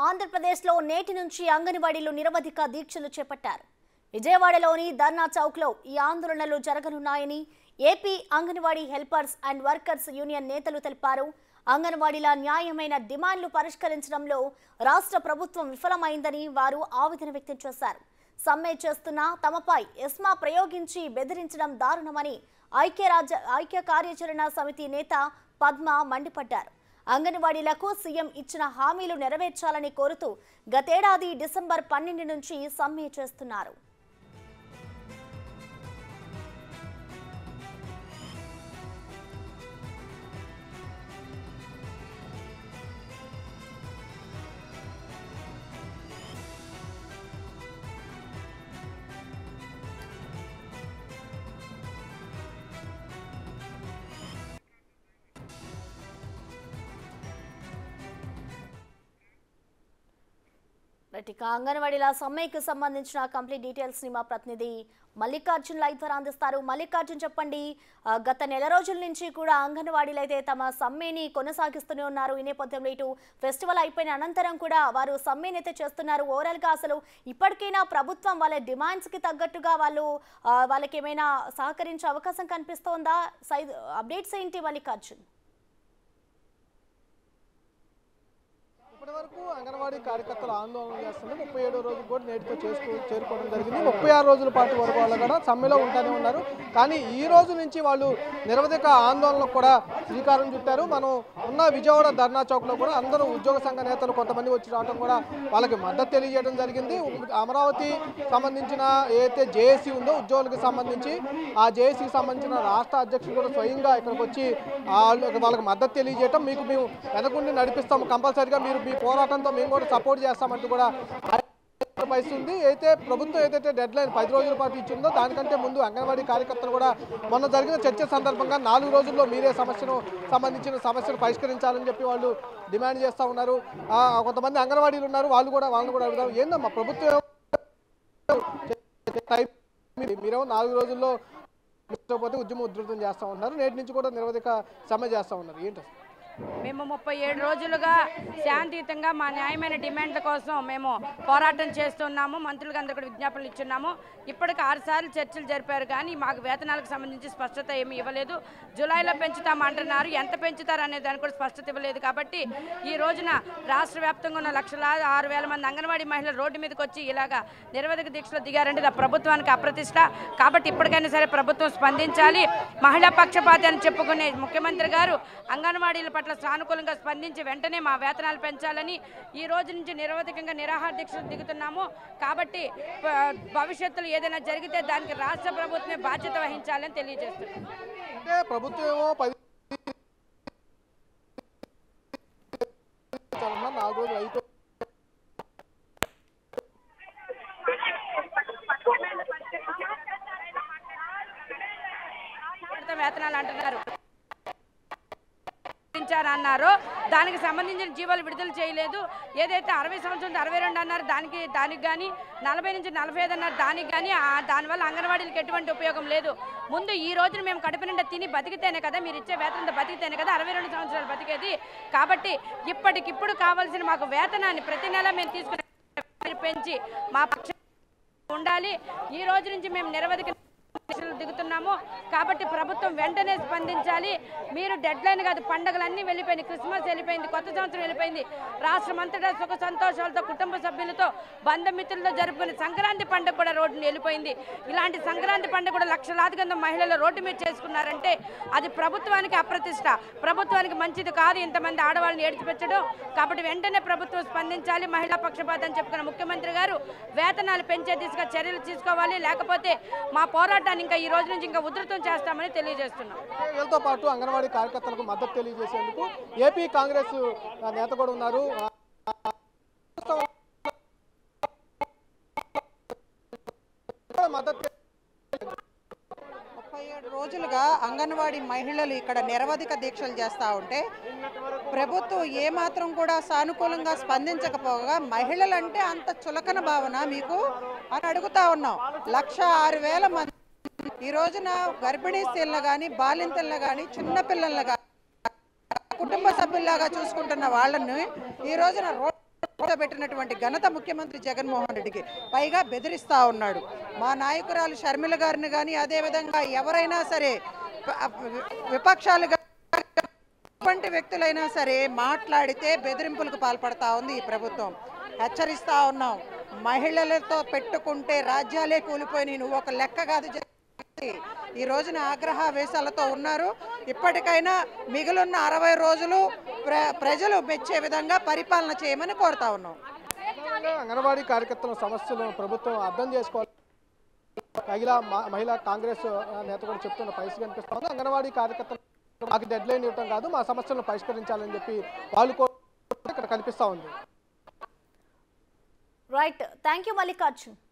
ఆంధ్రప్రదేశ్లో నేటి నుంచి అంగన్వాడీలు నిరవధిక దీక్షలు చేపట్టారు విజయవాడలోని ధర్నా చౌక్లో ఈ ఆందోళనలు జరగనున్నాయని AP Anganwadi helpers and workers union నేతలు తెలిపారు అంగన్వాడీల న్యాయమైన డిమాండ్లు పరిష్కరించడంలో రాష్ట్ర ప్రభుత్వం విఫలమైందని వారు ఆవేదన వ్యక్తం చేశారు సమ్మె చేస్తున్న తమపై ఎస్మా ప్రయోగించి బెదిరించడం దారుణమని ఐక్యరాజ్య ఐక్య కార్యాచరణ సమితి నేత పద్మ మండిపడ్డారు అంగన్వాడీలకు సీఎం ఇచ్చిన హామీలు నెరవేర్చాలని కోరుతూ గతేడాది డిసెంబర్ పన్నెండు నుంచి సమ్మె చేస్తున్నారు రైట్, ఇక అంగన్వాడీల సమ్మెకు సంబంధించిన కంప్లీట్ డీటెయిల్స్ ని మా ప్రతినిధి మల్లికార్జున్ లైవ్ ద్వారా అందిస్తారు మల్లికార్జున్ చెప్పండి ఆ, గత నెల రోజుల నుంచి కూడా అంగన్వాడీలు అయితే తమ సమ్మెని కొనసాగిస్తూనే ఉన్నారు ఈ నేపథ్యంలో ఇటు ఫెస్టివల్ అయిపోయిన అనంతరం కూడా వారు సమ్మెని అయితే చేస్తున్నారు ఓవరాల్ గా అసలు ఇప్పటికైనా ప్రభుత్వం వాళ్ళ డిమాండ్స్ కి తగ్గట్టుగా వాళ్ళు ఆ, వాళ్ళకి ఏమైనా సహకరించే అవకాశం కనిపిస్తోందా సై అప్డేట్స్ ఏంటి మల్లికార్జున్ ఇప్పటి వరకు అంగన్వాడీ కార్యకర్తలు ఆందోళన చేస్తుంది ముప్పై ఏడో రోజు కూడా నేటితో చేసుకో చేరుకోవడం జరిగింది ముప్పై ఆరు రోజుల పాటు వరకు వాళ్ళు కూడా సమ్మెలో ఉంటానే ఉన్నారు కానీ ఈ రోజు నుంచి వాళ్ళు నిరవధిక ఆందోళనకు కూడా శ్రీకారం చుట్టారు మనం ఉన్న విజయవాడ ధర్నా చౌక్లో కూడా అందరూ ఉద్యోగ సంఘ నేతలు కొంతమంది వచ్చి రావడం కూడా వాళ్ళకి మద్దతు తెలియజేయడం జరిగింది అమరావతి సంబంధించిన ఏదైతే జేఏసీ ఉందో ఉద్యోగులకు సంబంధించి ఆ జేఏసీకి సంబంధించిన రాష్ట్ర అధ్యక్షులు కూడా స్వయంగా ఇక్కడికి వచ్చి వాళ్ళకి వాళ్ళకి మద్దతు తెలియజేయటం మీకు మేము వెనకుండి నడిపిస్తాము కంపల్సరీగా మీరు మీ పోరాటంతో మేము కూడా సపోర్ట్ చేస్తామంటూ కూడా పరిస్థితుంది అయితే ప్రభుత్వం ఏదైతే డెడ్ లైన్ పది రోజుల పాటు ఇచ్చిందో దానికంటే ముందు అంగన్వాడీ కార్యకర్తలు కూడా మొన్న జరిగిన చర్చ సందర్భంగా నాలుగు రోజుల్లో మీరే సమస్యను సంబంధించిన సమస్యను పరిష్కరించాలని చెప్పి వాళ్ళు డిమాండ్ చేస్తూ ఉన్నారు ఆ, కొంతమంది అంగన్వాడీలు ఉన్నారు వాళ్ళు కూడా వాళ్ళని కూడా అడుగుతారు ఏందమ్మా ప్రభుత్వం టైం మీరేమో నాలుగు రోజుల్లో పోతే ఉద్యమం ఉధృతం చేస్తూ ఉన్నారు నేటి నుంచి కూడా నిరవధిక సమ్మె చేస్తూ ఉన్నారు ఏంటి అసలు? మేము ముప్పై ఏడు రోజులుగా శాంతియుతంగా మా న్యాయమైన డిమాండ్ల కోసం మేము పోరాటం చేస్తున్నాము మంత్రులకు అందరూ కూడా విజ్ఞాపనలు ఇచ్చున్నాము ఇప్పటికి ఆరు సార్లు చర్చలు జరిపారు కానీ మాకు వేతనాలకు సంబంధించి స్పష్టత ఏమీ ఇవ్వలేదు జూలైలో పెంచుతాము అంటున్నారు ఎంత పెంచుతారు అనే దానికి కూడా స్పష్టత ఇవ్వలేదు కాబట్టి ఈ రోజున రాష్ట్ర వ్యాప్తంగా ఉన్న లక్షలాది ఆరు వేల మంది అంగన్వాడీ మహిళలు రోడ్డు మీదకి వచ్చి ఇలాగా నిరవధిక దీక్షలో దిగారంటే ఇది ఆ ప్రభుత్వానికి అప్రతిష్ట కాబట్టి ఇప్పటికైనా సరే ప్రభుత్వం స్పందించాలి మహిళా పక్షపాతి అని చెప్పుకునే ముఖ్యమంత్రి గారు అంగన్వాడీల పట్ల సానుకూలంగా స్పందించి వెంటనే మా వేతనాలు పెంచాలని ఈ రోజు నుంచి నిరవధికంగా నిరాహార దీక్షలు దిగుతున్నాము కాబట్టి ప- భవిష్యత్తులో ఏదైనా జరిగితే దానికి రాష్ట్ర ప్రభుత్వమే బాధ్యత వహించాలని తెలియజేస్తున్నాం అంటే ప్రభుత్వం ఏమో పది చాలన్నా నాలుగు రోజులు అయిపోయి విడత వేతనాలు అంటున్నారు అన్నారు దానికి సంబంధించిన జీవాలు విడుదల చేయలేదు ఏదైతే అరవై సంవత్సరం అరవై రెండు అన్నారు దానికి దానికి కానీ నలభై నుంచి నలభై ఐదు అన్నారు దానికి కానీ ఆ- దానివల్ల అంగన్వాడీలకు ఎటువంటి ఉపయోగం లేదు ముందు ఈ రోజున మేము కడుపు నిండా తిని బతికితేనే కదా మీరు ఇచ్చే వేతనంతో బతికితేనే కదా అరవై రెండు సంవత్సరాలు బతికేది కాబట్టి ఇప్పటికిప్పుడు కావాల్సిన మాకు వేతనాన్ని ప్రతి నెల మేము తీసుకుని పెంచి మా పక్ష ఉండాలి ఈ రోజు నుంచి మేము నిరవధిక దీక్షలు దిగుతున్నాము కాబట్టి ప్రభుత్వం వెంటనే స్పందించాలి మీరు డెడ్ లైన్ కాదు పండుగలన్నీ వెళ్ళిపోయింది క్రిస్మస్ వెళ్ళిపోయింది కొత్త సంవత్సరం వెళ్ళిపోయింది రాష్ట్రం అంతటా సుఖ సంతోషాలతో కుటుంబ సభ్యులతో బంధుమిత్రులతో జరుపుకునే సంక్రాంతి పండుగ కూడా రోడ్డుని వెళ్ళిపోయింది ఇలాంటి సంక్రాంతి పండుగ కూడా లక్షలాది మంది మహిళలు రోడ్డు మీద చేసుకున్నారంటే అది ప్రభుత్వానికి అప్రతిష్ట ప్రభుత్వానికి మంచిది కాదు ఇంతమంది ఆడవాళ్ళని ఏడ్చిపెట్టడం కాబట్టి వెంటనే ప్రభుత్వం స్పందించాలి మహిళా పక్షపాతం అని చెప్పుకున్న ముఖ్యమంత్రి గారు వేతనాలు పెంచే దిశగా చర్యలు తీసుకోవాలి లేకపోతే మా పోరాటాన్ని ఇంకా ఈ రోజు నుంచి ఇంకా ఉధృతం చేస్తామని తెలియజేస్తున్నాం వీళ్ళతో పాటు అంగన్వాడీ కార్యకర్తలకు మద్దతు తెలియజేసేందుకు ఏపీ కాంగ్రెస్ ఆ, నేత కూడా ఉన్నారు ఆ, మద్దతు ముప్పై ఏడు రోజులుగా అంగన్వాడీ మహిళలు ఇక్కడ నిరవధిక దీక్షలు చేస్తూ ఉంటే ప్రభుత్వం ఏమాత్రం కూడా సానుకూలంగా స్పందించకపోగా మహిళలంటే అంత చులకన భావన మీకు అని అడుగుతా ఉన్నాం లక్ష ఆరు వేల మంది ఈ రోజున గర్భిణీ స్త్రీలను కానీ బాలింతలను కానీ చిన్నపిల్లలను కానీ కుటుంబ సభ్యుల్లాగా చూసుకుంటున్న వాళ్ళని ఈ రోజున రోడ్ పెట్టినటువంటి ఘనత ముఖ్యమంత్రి జగన్మోహన్ రెడ్డికి పైగా బెదిరిస్తా ఉన్నాడు మా నాయకురాలు షర్మిల గారిని కానీ అదేవిధంగా ఎవరైనా సరే ప- విపక్షాలు గా- ఎటువంటి వ్యక్తులైనా సరే మాట్లాడితే బెదిరింపులకు పాల్పడతా ఉంది ఈ ప్రభుత్వం హెచ్చరిస్తా ఉన్నాం మహిళలతో పెట్టుకుంటే రాజ్యాలే కూలిపోయినాయి నువ్వు ఒక లెక్క కాదు జగన్. ఈ రోజున ఆగ్రహావేశాలతో ఉన్నారు ఇప్పటికైనా మిగిలిన అరవై రోజులు ప్ర ప్రజలు మెచ్చే విధంగా పరిపాలన చేయమని కోరుతా ఉన్నాం ప్రధానంగా అంగన్వాడీ కార్యకర్తల సమస్యలను ప్రభుత్వం అర్థం చేసుకోవాలి మహిళా మ- మహిళా కాంగ్రెస్ ఆ, నేత కూడా చెప్తున్న పరిస్థితి కనిపిస్తుంది అంగన్వాడీ కార్యకర్తలు మాకు డెడ్ లైన్ ఇవ్వటం కాదు మా సమస్యలను పరిష్కరించాలని చెప్పి వాళ్ళు కూడా ఇక్కడ కనిపిస్తా ఉంది రైట్ థ్యాంక్ యూ మల్లికార్జున్